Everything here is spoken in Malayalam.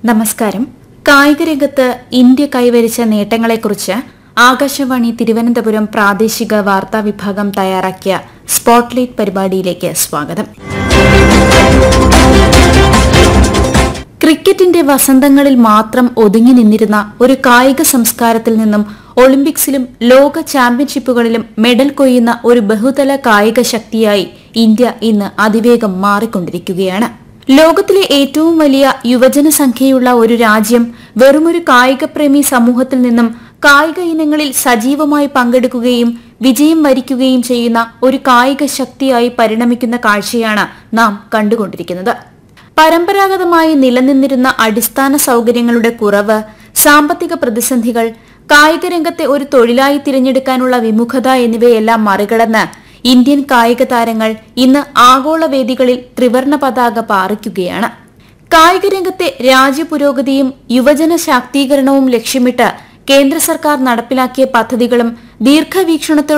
നമസ്കാരം കായിക രംഗത്ത് ഇന്ത്യ കൈവരിച്ച നേട്ടങ്ങളെക്കുറിച്ച് ആകാശവാണി തിരുവനന്തപുരം പ്രാദേശിക വാർത്താ വിഭാഗം തയ്യാറാക്കിയ സ്പോട്ട്ലൈറ്റ് പരിപാടിയിലേക്ക് സ്വാഗതം ക്രിക്കറ്റിന്റെ വസന്തങ്ങളിൽ മാത്രം ഒതുങ്ങി നിന്നിരുന്ന ഒരു കായിക സംസ്കാരത്തിൽ നിന്നും ഒളിമ്പിക്സിലും ലോക ചാമ്പ്യൻഷിപ്പുകളിലും മെഡൽ കൊയ്യുന്ന ഒരു ബഹുതല കായിക ശക്തിയായി ഇന്ത്യ ഇന്ന് അതിവേഗം മാറിക്കൊണ്ടിരിക്കുകയാണ് ലോകത്തിലെ ഏറ്റവും വലിയ യുവജന സംഖ്യയുള്ള ഒരു രാജ്യം വെറുമൊരു കായികപ്രേമി സമൂഹത്തിൽ നിന്നും കായിക ഇനങ്ങളിൽ സജീവമായി പങ്കെടുക്കുകയും വിജയം വരിക്കുകയും ചെയ്യുന്ന ഒരു കായിക ശക്തിയായി പരിണമിക്കുന്ന കാഴ്ചയാണ് നാം കണ്ടുകൊണ്ടിരിക്കുന്നത് പരമ്പരാഗതമായി നിലനിന്നിരുന്ന അടിസ്ഥാന സൗകര്യങ്ങളുടെ കുറവ് സാമ്പത്തിക പ്രതിസന്ധികൾ കായിക രംഗത്തെ ഒരു തൊഴിലായി തിരഞ്ഞെടുക്കാനുള്ള വിമുഖത എന്നിവയെല്ലാം മറികടന്ന് ഇന്ത്യൻ കായിക താരങ്ങൾ ഇന്ന് ആഗോള വേദികളിൽ ത്രിവർണ പതാക പാറിക്കുകയാണ് കായിക രംഗത്തെ രാജ്യപുരോഗതിയും യുവജന ശാക്തീകരണവും ലക്ഷ്യമിട്ട് കേന്ദ്ര സർക്കാർ നടപ്പിലാക്കിയ പദ്ധതികളും ദീർഘവീക്ഷണത്തോടെ